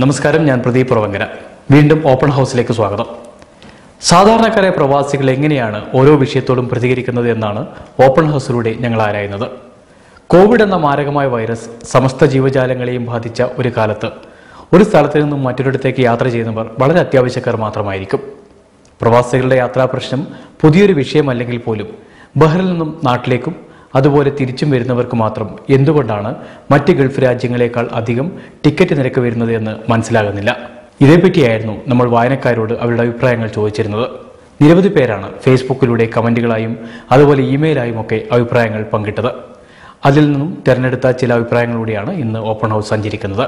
നമസ്കാരം ഞാൻ പ്രദീപ് പുറവങ്കര വീണ്ടും ഓപ്പൺ ഹൗസിലേക്ക് സ്വാഗതം സാധാരണക്കാരായ പ്രവാസികൾ എങ്ങനെയാണ് ഓരോ വിഷയത്തോടും പ്രതികരിക്കുന്നത് എന്നാണ് ഓപ്പൺ ഹൗസിലൂടെ ഞങ്ങൾ ആരായുന്നത് കോവിഡ് എന്ന മാരകമായ വൈറസ് സമസ്ത ജീവജാലങ്ങളെയും ബാധിച്ച ഒരു കാലത്ത് ഒരു സ്ഥലത്ത് നിന്നും മറ്റൊരിടത്തേക്ക് യാത്ര ചെയ്യുന്നവർ വളരെ അത്യാവശ്യക്കാർ മാത്രമായിരിക്കും പ്രവാസികളുടെ യാത്രാ പ്രശ്നം പുതിയൊരു വിഷയമല്ലെങ്കിൽ പോലും ബഹ്റിൽ നിന്നും നാട്ടിലേക്കും അതുപോലെ തിരിച്ചും വരുന്നവർക്ക് മാത്രം എന്തുകൊണ്ടാണ് മറ്റ് ഗൾഫ് രാജ്യങ്ങളെക്കാൾ അധികം ടിക്കറ്റ് നിരക്ക് വരുന്നത് എന്ന് മനസ്സിലാകുന്നില്ല ഇതേപ്പറ്റിയായിരുന്നു നമ്മൾ വായനക്കാരോട് അവരുടെ അഭിപ്രായങ്ങൾ ചോദിച്ചിരുന്നത് നിരവധി പേരാണ് ഫേസ്ബുക്കിലൂടെ കമന്റുകളായും അതുപോലെ ഇമെയിലായും ഒക്കെ അഭിപ്രായങ്ങൾ പങ്കിട്ടത് അതിൽ നിന്നും തിരഞ്ഞെടുത്ത ചില അഭിപ്രായങ്ങളിലൂടെയാണ് ഇന്ന് ഓപ്പൺ ഹൗസ് സഞ്ചരിക്കുന്നത്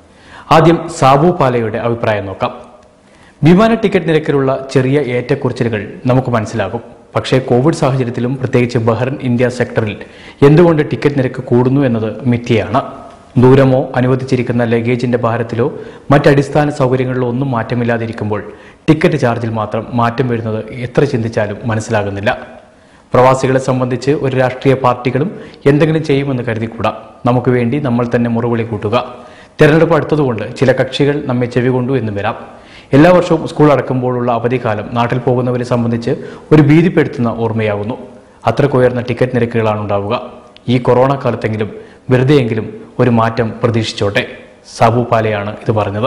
ആദ്യം സാബു പാലയുടെ അഭിപ്രായം നോക്കാം വിമാന ടിക്കറ്റ് നിരക്കിലുള്ള ചെറിയ ഏറ്റക്കുറച്ചിലുകൾ നമുക്ക് മനസ്സിലാകും പക്ഷേ കോവിഡ് സാഹചര്യത്തിലും പ്രത്യേകിച്ച് ബഹ്റിൻ ഇന്ത്യ സെക്ടറിൽ എന്തുകൊണ്ട് ടിക്കറ്റ് നിരക്ക് കൂടുന്നു എന്നത് മിഥ്യയാണ് ദൂരമോ അനുവദിച്ചിരിക്കുന്ന ലഗേജിന്റെ ഭാരത്തിലോ മറ്റടിസ്ഥാന സൗകര്യങ്ങളിലോ ഒന്നും മാറ്റമില്ലാതിരിക്കുമ്പോൾ ടിക്കറ്റ് ചാർജിൽ മാത്രം മാറ്റം വരുന്നത് എത്ര ചിന്തിച്ചാലും മനസ്സിലാകുന്നില്ല പ്രവാസികളെ സംബന്ധിച്ച് ഒരു രാഷ്ട്രീയ പാർട്ടികളും എന്തെങ്കിലും ചെയ്യുമെന്ന് കരുതിക്കൂടാ നമുക്ക് വേണ്ടി നമ്മൾ തന്നെ മുറവിളി കൂട്ടുക തെരഞ്ഞെടുപ്പ് അടുത്തതുകൊണ്ട് ചില കക്ഷികൾ നമ്മെ ചെവികൊണ്ടു എന്നും വരാം എല്ലാ വർഷവും സ്കൂൾ അടക്കുമ്പോഴുള്ള അവധിക്കാലം നാട്ടിൽ പോകുന്നവരെ സംബന്ധിച്ച് ഒരു ഭീതിപ്പെടുത്തുന്ന ഓർമ്മയാകുന്നു അത്രയ്ക്ക് ഉയർന്ന ടിക്കറ്റ് നിരക്കുകളാണ് ഉണ്ടാവുക ഈ കൊറോണ കാലത്തെങ്കിലും വെറുതെയെങ്കിലും ഒരു മാറ്റം പ്രതീക്ഷിച്ചോട്ടെ സാബു പാലയാണ് ഇത് പറഞ്ഞത്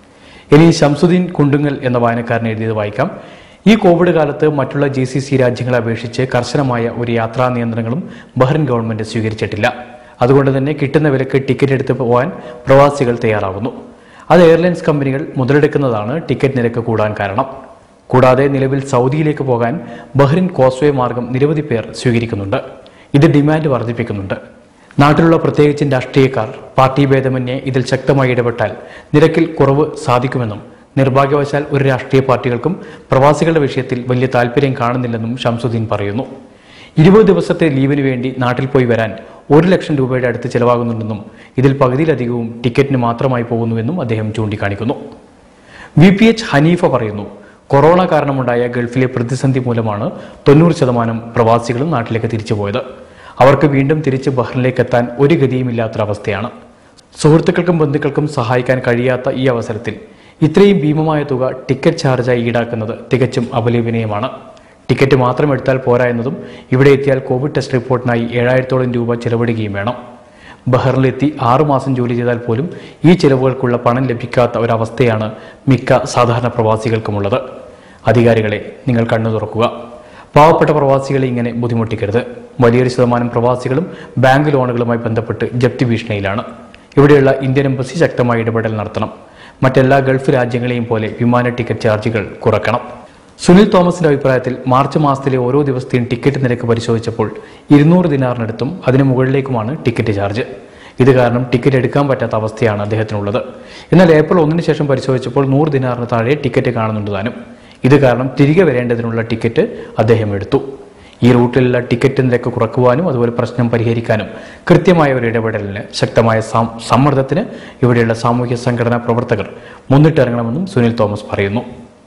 ഇനി ശംസുദ്ദീൻ കുണ്ടുങ്ങൽ എന്ന വായനക്കാരൻ എഴുതിയത് വായിക്കാം ഈ കോവിഡ് കാലത്ത് മറ്റുള്ള ജി സി സി രാജ്യങ്ങളെ അപേക്ഷിച്ച് കർശനമായ ഒരു യാത്രാ നിയന്ത്രണങ്ങളും ബഹ്റിൻ ഗവൺമെന്റ് സ്വീകരിച്ചിട്ടില്ല അതുകൊണ്ട് തന്നെ കിട്ടുന്ന വിലക്ക് ടിക്കറ്റ് എടുത്ത് പോകാൻ പ്രവാസികൾ തയ്യാറാകുന്നു അത് എയർലൈൻസ് കമ്പനികൾ മുതലെടുക്കുന്നതാണ് ടിക്കറ്റ് നിരക്ക് കൂടാൻ കാരണം കൂടാതെ നിലവിൽ സൗദിയിലേക്ക് പോകാൻ ബഹ്റിൻ കോസ്വേ മാർഗം നിരവധി പേർ സ്വീകരിക്കുന്നുണ്ട് ഇത് ഡിമാൻഡ് വർദ്ധിപ്പിക്കുന്നുണ്ട് നാട്ടിലുള്ള പ്രത്യേകിച്ചും രാഷ്ട്രീയക്കാർ പാർട്ടി ഭേദമന്യേ ഇതിൽ ശക്തമായി ഇടപെട്ടാൽ നിരക്കിൽ കുറവ് സാധിക്കുമെന്നും നിർഭാഗ്യവശാൽ ഒരു രാഷ്ട്രീയ പാർട്ടികൾക്കും പ്രവാസികളുടെ വിഷയത്തിൽ വലിയ താല്പര്യം കാണുന്നില്ലെന്നും ഷംസുദ്ദീൻ പറയുന്നു ഇരുപത് ദിവസത്തെ ലീവിന് വേണ്ടി നാട്ടിൽ പോയി വരാൻ ഒരു ലക്ഷം രൂപയുടെ അടുത്ത് ചെലവാകുന്നുണ്ടെന്നും ഇതിൽ പകുതിയിലധികവും ടിക്കറ്റിന് മാത്രമായി പോകുന്നുവെന്നും അദ്ദേഹം ചൂണ്ടിക്കാണിക്കുന്നു വി പി എച്ച് ഹനീഫ പറയുന്നു കൊറോണ കാരണമുണ്ടായ ഗൾഫിലെ പ്രതിസന്ധി മൂലമാണ് തൊണ്ണൂറ് ശതമാനം പ്രവാസികളും നാട്ടിലേക്ക് തിരിച്ചുപോയത് അവർക്ക് വീണ്ടും തിരിച്ച് ബഹ്റിനിലേക്ക് എത്താൻ ഒരു ഗതിയുമില്ലാത്തൊരവസ്ഥയാണ് സുഹൃത്തുക്കൾക്കും ബന്ധുക്കൾക്കും സഹായിക്കാൻ കഴിയാത്ത ഈ അവസരത്തിൽ ഇത്രയും ഭീമമായ തുക ടിക്കറ്റ് ചാർജായി ഈടാക്കുന്നത് തികച്ചും അപലപനീയമാണ് ടിക്കറ്റ് മാത്രം എടുത്താൽ പോരാ എന്നതും ഇവിടെ എത്തിയാൽ കോവിഡ് ടെസ്റ്റ് റിപ്പോർട്ടിനായി ഏഴായിരത്തോളം രൂപ ചെലവിടുകയും വേണം ബഹ്റിലെത്തി ആറുമാസം ജോലി ചെയ്താൽ പോലും ഈ ചിലവുകൾക്കുള്ള പണം ലഭിക്കാത്ത ഒരവസ്ഥയാണ് മിക്ക സാധാരണ പ്രവാസികൾക്കുമുള്ളത് അധികാരികളെ നിങ്ങൾ കണ്ണു തുറക്കുക പാവപ്പെട്ട പ്രവാസികളെ ഇങ്ങനെ ബുദ്ധിമുട്ടിക്കരുത് വലിയൊരു ശതമാനം പ്രവാസികളും ബാങ്ക് ലോണുകളുമായി ബന്ധപ്പെട്ട് ജപ്തി ഭീഷണിയിലാണ് ഇവിടെയുള്ള ഇന്ത്യൻ എംബസി ശക്തമായ ഇടപെടൽ നടത്തണം മറ്റെല്ലാ ഗൾഫ് രാജ്യങ്ങളെയും പോലെ വിമാന ടിക്കറ്റ് ചാർജുകൾ കുറക്കണം സുനിൽ തോമസിന്റെ അഭിപ്രായത്തിൽ മാർച്ച് മാസത്തിലെ ഓരോ ദിവസത്തെയും ടിക്കറ്റ് നിരക്ക് പരിശോധിച്ചപ്പോൾ ഇരുന്നൂറ് ദിനാറിനടുത്തും അതിന് മുകളിലേക്കുമാണ് ടിക്കറ്റ് ചാർജ് ഇത് കാരണം ടിക്കറ്റ് എടുക്കാൻ പറ്റാത്ത അവസ്ഥയാണ് അദ്ദേഹത്തിനുള്ളത് എന്നാൽ ഏപ്രിൽ ഒന്നിന് ശേഷം പരിശോധിച്ചപ്പോൾ നൂറ് ദിനാറിന് താഴെ ടിക്കറ്റ് കാണുന്നുണ്ട് താനും ഇത് കാരണം തിരികെ വരേണ്ടതിനുള്ള ടിക്കറ്റ് അദ്ദേഹം എടുത്തു ഈ റൂട്ടിലുള്ള ടിക്കറ്റ് നിരക്ക് കുറക്കുവാനും അതുപോലെ പ്രശ്നം പരിഹരിക്കാനും കൃത്യമായ ഒരു ഇടപെടലിന് ശക്തമായ സം- സമ്മർദ്ദത്തിന് ഇവിടെയുള്ള സാമൂഹ്യ സംഘടനാ പ്രവർത്തകർ മുന്നിട്ടിറങ്ങണമെന്നും സുനിൽ തോമസ് പറയുന്നു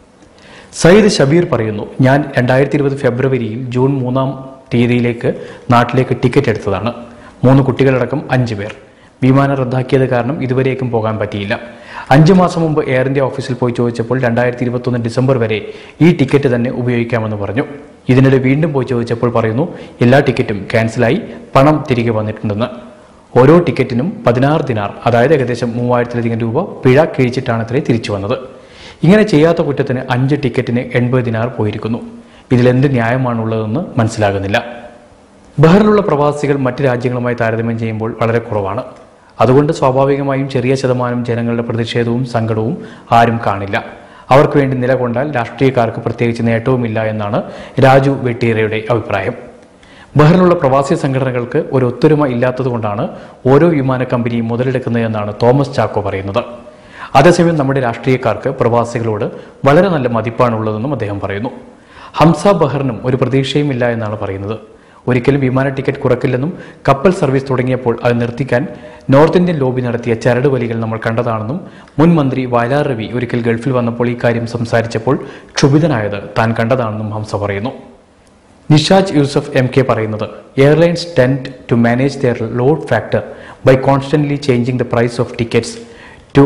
സയ്യിദ് ഷബീർ പറയുന്നു ഞാൻ രണ്ടായിരത്തി ഇരുപത് ഫെബ്രുവരിയിൽ ജൂൺ മൂന്നാം തീയതിയിലേക്ക് നാട്ടിലേക്ക് ടിക്കറ്റ് എടുത്തതാണ് മൂന്ന് കുട്ടികളടക്കം അഞ്ച് പേർ വിമാനം റദ്ദാക്കിയത് കാരണം ഇതുവരേക്കും പോകാൻ പറ്റിയില്ല അഞ്ച് മാസം മുമ്പ് എയർ ഇന്ത്യ ഓഫീസിൽ പോയി ചോദിച്ചപ്പോൾ രണ്ടായിരത്തി ഇരുപത്തൊന്ന് ഡിസംബർ വരെ ഈ ടിക്കറ്റ് തന്നെ ഉപയോഗിക്കാമെന്ന് പറഞ്ഞു ഇതിനിടെ വീണ്ടും പോയി ചോദിച്ചപ്പോൾ പറയുന്നു എല്ലാ ടിക്കറ്റും ക്യാൻസലായി പണം തിരികെ വന്നിട്ടുണ്ടെന്ന് ഓരോ ടിക്കറ്റിനും പതിനാറ് ദിനാർ അതായത് ഏകദേശം മൂവായിരത്തിലധികം രൂപ പിഴ കിഴിച്ചിട്ടാണ് അത്രേ തിരിച്ചു വന്നത് ഇങ്ങനെ ചെയ്യാത്ത കുറ്റത്തിന് അഞ്ച് ടിക്കറ്റിന് എൺപത് ദിനാർ പോയിരിക്കുന്നു ഇതിലെന്ത് ന്യായമാണുള്ളതെന്ന് മനസ്സിലാകുന്നില്ല ബഹ്റിലുള്ള പ്രവാസികൾ മറ്റ് രാജ്യങ്ങളുമായി താരതമ്യം ചെയ്യുമ്പോൾ വളരെ കുറവാണ് അതുകൊണ്ട് സ്വാഭാവികമായും ചെറിയ ശതമാനം ജനങ്ങളുടെ പ്രതിഷേധവും സങ്കടവും ആരും കാണില്ല അവർക്ക് വേണ്ടി നിലകൊണ്ടാൽ രാഷ്ട്രീയക്കാർക്ക് പ്രത്യേകിച്ച് നേട്ടവുമില്ല എന്നാണ് രാജു വെട്ടീറയുടെ അഭിപ്രായം ബഹ്റിനുള്ള പ്രവാസി സംഘടനകൾക്ക് ഒരു ഒത്തൊരുമ ഇല്ലാത്തതുകൊണ്ടാണ് ഓരോ വിമാന കമ്പനിയും മുതലെടുക്കുന്നതെന്നാണ് തോമസ് ചാക്കോ പറയുന്നത് അതേസമയം നമ്മുടെ രാഷ്ട്രീയക്കാർക്ക് പ്രവാസികളോട് വളരെ നല്ല മതിപ്പാണുള്ളതെന്നും അദ്ദേഹം പറയുന്നു ഹംസ ബഹ്റിനും ഒരു പ്രതീക്ഷയുമില്ല എന്നാണ് പറയുന്നത് ഒരിക്കലും വിമാന ടിക്കറ്റ് കുറക്കില്ലെന്നും കപ്പൽ സർവീസ് തുടങ്ങിയപ്പോൾ അത് നിർത്തിക്കാൻ നോർത്ത് ഇന്ത്യൻ ലോബി നടത്തിയ ചരട് വലികൾ നമ്മൾ കണ്ടതാണെന്നും മുൻ മന്ത്രി വയലാർ രവി ഒരിക്കൽ ഗൾഫിൽ വന്നപ്പോൾ ഇക്കാര്യം സംസാരിച്ചപ്പോൾ ക്ഷുഭിതനായത് താൻ കണ്ടതാണെന്നും ഹംസ പറയുന്നു നിഷാജ് യൂസഫ് എം കെ പറയുന്നത് airlines tend to manage their load factor by constantly changing the price of tickets to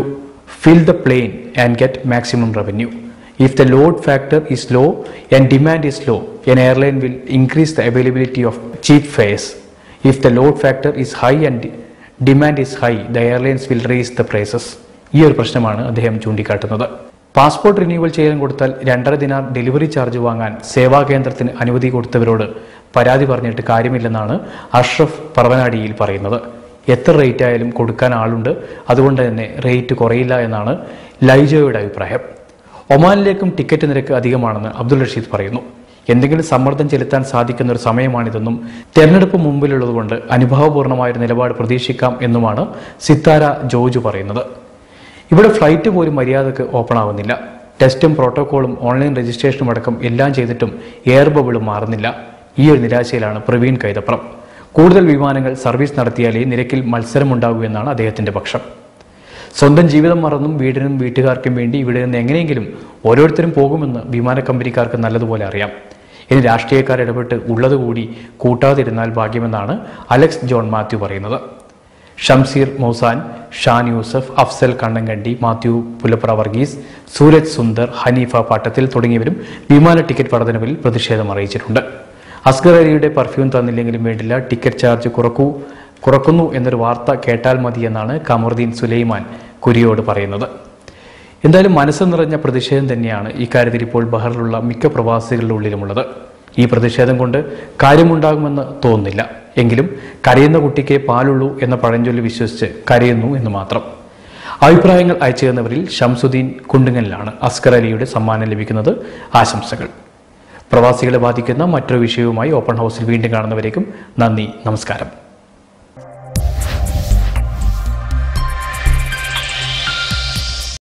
fill the plane and get maximum revenue. If the load factor is low and demand is low, an airline will increase the availability of cheap fares. If the load factor is high and de- demand is high, the airlines will raise the prices. ഈ ഒരു പ്രശ്നമാണ് അദ്ദേഹം ചൂണ്ടിക്കാട്ടുന്നത് passport renewal ചെയ്യാൻ കൊടുത്താൽ രണ്ടര ദിനാർ delivery charge വാങ്ങാൻ സേവാ കേന്ദ്രത്തിന് അനുമതി കൊടുത്തവരോട് പരാതി പറഞ്ഞിട്ട് കാര്യമില്ലെന്നാണ് അഷ്റഫ് പറവനാടിയിൽ പറയുന്നത് എത്ര റേറ്റ് ആയാലും കൊടുക്കാൻ ആളുണ്ട് അതുകൊണ്ട് തന്നെ റേറ്റ് കുറയില്ല എന്നാണ് ലൈജോയുടെ അഭിപ്രായം ഒമാനിലേക്കും ടിക്കറ്റ് നിരക്ക് അധികമാണെന്ന് അബ്ദുൾ റഷീദ് പറയുന്നു എന്തെങ്കിലും സമ്മർദ്ദം ചെലുത്താൻ സാധിക്കുന്ന ഒരു സമയമാണിതെന്നും തെരഞ്ഞെടുപ്പ് മുമ്പിലുള്ളതുകൊണ്ട് അനുഭവപൂർണമായ ഒരു നിലപാട് പ്രതീക്ഷിക്കാം എന്നുമാണ് സിത്താര ജോർജ് പറയുന്നത് ഇവിടെ ഫ്ലൈറ്റ് പോലും മര്യാദക്ക് ഓപ്പൺ ആവുന്നില്ല ടെസ്റ്റും പ്രോട്ടോക്കോളും ഓൺലൈൻ രജിസ്ട്രേഷനും അടക്കം എല്ലാം ചെയ്തിട്ടും എയർ ബബിളും മാറുന്നില്ല ഈ ഒരു നിരാശയിലാണ് പ്രവീൺ കൈതപ്രം കൂടുതൽ വിമാനങ്ങൾ സർവീസ് നടത്തിയാലേ നിരക്കിൽ മത്സരമുണ്ടാകൂ എന്നാണ് അദ്ദേഹത്തിന്റെ പക്ഷം സ്വന്തം ജീവിതം മറന്നും വീടിനും വീട്ടുകാർക്കും വേണ്ടി ഇവിടെ നിന്ന് എങ്ങനെയെങ്കിലും ഓരോരുത്തരും പോകുമെന്ന് വിമാന കമ്പനിക്കാർക്ക് നല്ലതുപോലെ അറിയാം ഇനി രാഷ്ട്രീയക്കാർ ഇടപെട്ട് ഉള്ളത് കൂടി കൂട്ടാതിരുന്നാൽ ഭാഗ്യമെന്നാണ് അലക്സ് ജോൺ മാത്യു പറയുന്നത് ഷംസീർ മൗസാൻ ഷാൻ യൂസഫ് അഫ്സൽ കണ്ണങ്കണ്ടി മാത്യു പുലപ്ര വർഗീസ് സൂരജ് സുന്ദർ ഹനീഫ പാട്ടത്തിൽ തുടങ്ങിയവരും വിമാന ടിക്കറ്റ് വർധനവിൽ പ്രതിഷേധം അറിയിച്ചിട്ടുണ്ട് അസ്ഗർ അലിയുടെ പെർഫ്യൂം തന്നില്ലെങ്കിലും വേണ്ടില്ല ടിക്കറ്റ് ചാർജ് കുറക്കൂ കുറക്കുന്നു എന്നൊരു വാർത്ത കേട്ടാൽ മതി എന്നാണ് കമറുദ്ദീൻ സുലൈമാൻ കുരിയോട് പറയുന്നത് എന്തായാലും മനസ്സ് നിറഞ്ഞ പ്രതിഷേധം തന്നെയാണ് ഇക്കാര്യത്തിൽ ഇപ്പോൾ ബഹറിലുള്ള മിക്ക പ്രവാസികളുടെ ഉള്ളിലുമുള്ളത് ഈ പ്രതിഷേധം കൊണ്ട് കാര്യമുണ്ടാകുമെന്ന് തോന്നുന്നില്ല എങ്കിലും കരയുന്ന കുട്ടിക്ക് പാലുള്ളൂ എന്ന പഴഞ്ചൊല്ലി വിശ്വസിച്ച് കരയുന്നു എന്ന് മാത്രം അഭിപ്രായങ്ങൾ അയച്ചു തന്നവരിൽ ഷംസുദ്ദീൻ കുണ്ടുങ്ങലിലാണ് അസ്കർ അലിയുടെ സമ്മാനം ലഭിക്കുന്നത് ആശംസകൾ പ്രവാസികളെ ബാധിക്കുന്ന മറ്റൊരു വിഷയവുമായി ഓപ്പൺ ഹൗസിൽ വീണ്ടും കാണുന്നവരേക്കും നന്ദി നമസ്കാരം